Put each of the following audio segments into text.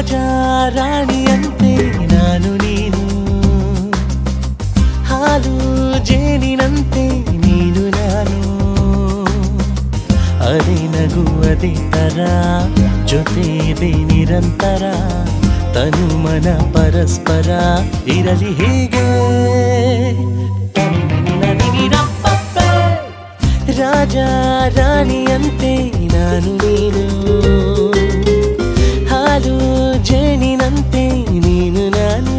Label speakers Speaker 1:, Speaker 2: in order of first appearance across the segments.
Speaker 1: ರಾಜ ರಾಣಿಯಂತೆ ನಾನು ನೀನು ಹಾಲು ಜೇನಿನಂತೆ ನೀನು ನಾನು ಅದೇ ನಗು ಅದೇ ತರ ಜೊತೆ ಇದೆ ನಿರಂತರ ತನು ಮನ ಪರಸ್ಪರ ಇರಲಿ ಹೀಗೆ ರಾಜ ರಾಣಿಯಂತೆ ನಾನು ನೀನು ಹಾಲು ಜೇನಿನಂತೆ ನೀನು ನಾನು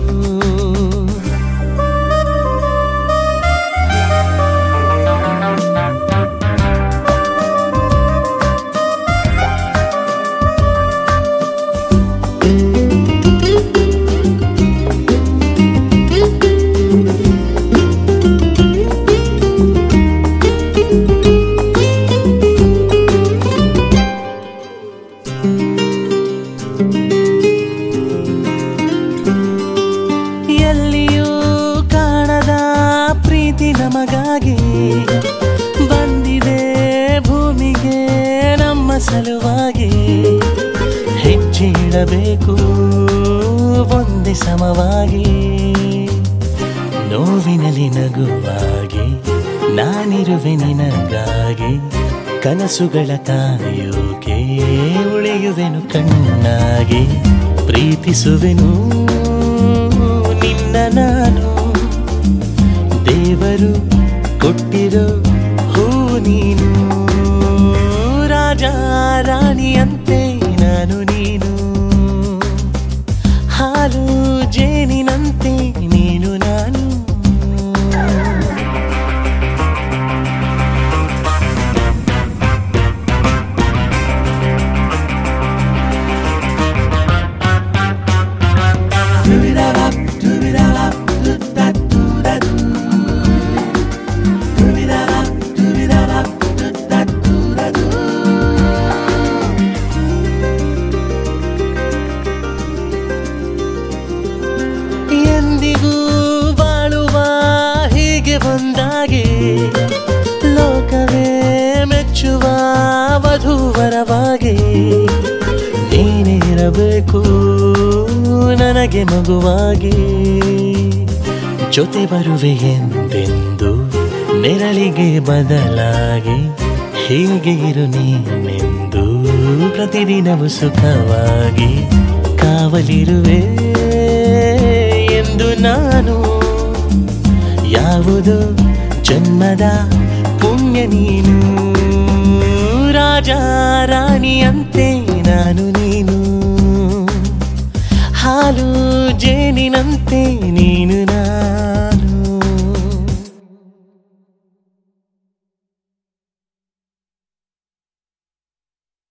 Speaker 1: ಎಲ್ಲಿಯೂ ಕಾಣದ ಪ್ರೀತಿ ನಮಗಾಗಿ ಬಂದಿದೆ ಭೂಮಿಗೆ ನಮ್ಮ ಸಲುವಾಗಿ ಹೆಜ್ಜೆ ಇಡಬೇಕು ಒಂದೇ ಸಮವಾಗಿ ನೋವಿನಲ್ಲಿ ನಗುವಾಗಿ ನಾನಿರುವೆ ನಿನಗಾಗಿ ಕನಸುಗಳ ಕಾಯೋಕೆ ಉಳಿಯುವೆನು ಕಣ್ಣಾಗಿ ಪ್ರೀತಿಸುವೆನು ನಿನ್ನ ನಾನು ದೇವರು ಕೊಟ್ಟಿರೋ ಹೂ ನೀನು ರಾಜ ರಾಣಿಯಂತೆ ನಾನು ನೀನು ಹಾಲು ಜೇನಿನಂತೆ ನೀನು ನಾನು ಎಂದಿಗೂ ಬಾಳುವ ಹೀಗೆ ಬಂದಾಗೆ ಲೋಕವೇ ಮೆಚ್ಚುವ ವಧುವರವಾಗಿ ನೀನಿರಬೇಕು ನನಗೆ ಮಗುವಾಗಿ ಜೊತೆ ಬರುವೆ ಎಂದೆಂದು ನೆರಳಿಗೆ ಬದಲಾಗಿ ಹೀಗೆ ಇರು ನೀನೆಂದು ಪ್ರತಿದಿನವು ಸುಖವಾಗಿ ಕಾವಲಿರುವೆ ಎಂದು ನಾನು ಯಾವುದು ಜನ್ಮದ ಪುಣ್ಯ ನೀನು ರಾಜ ರಾಣಿಯಂತೆ ನಾನು ನೀನು ಹಾಲು ಜೇನಿನಂತೆ ನೀನು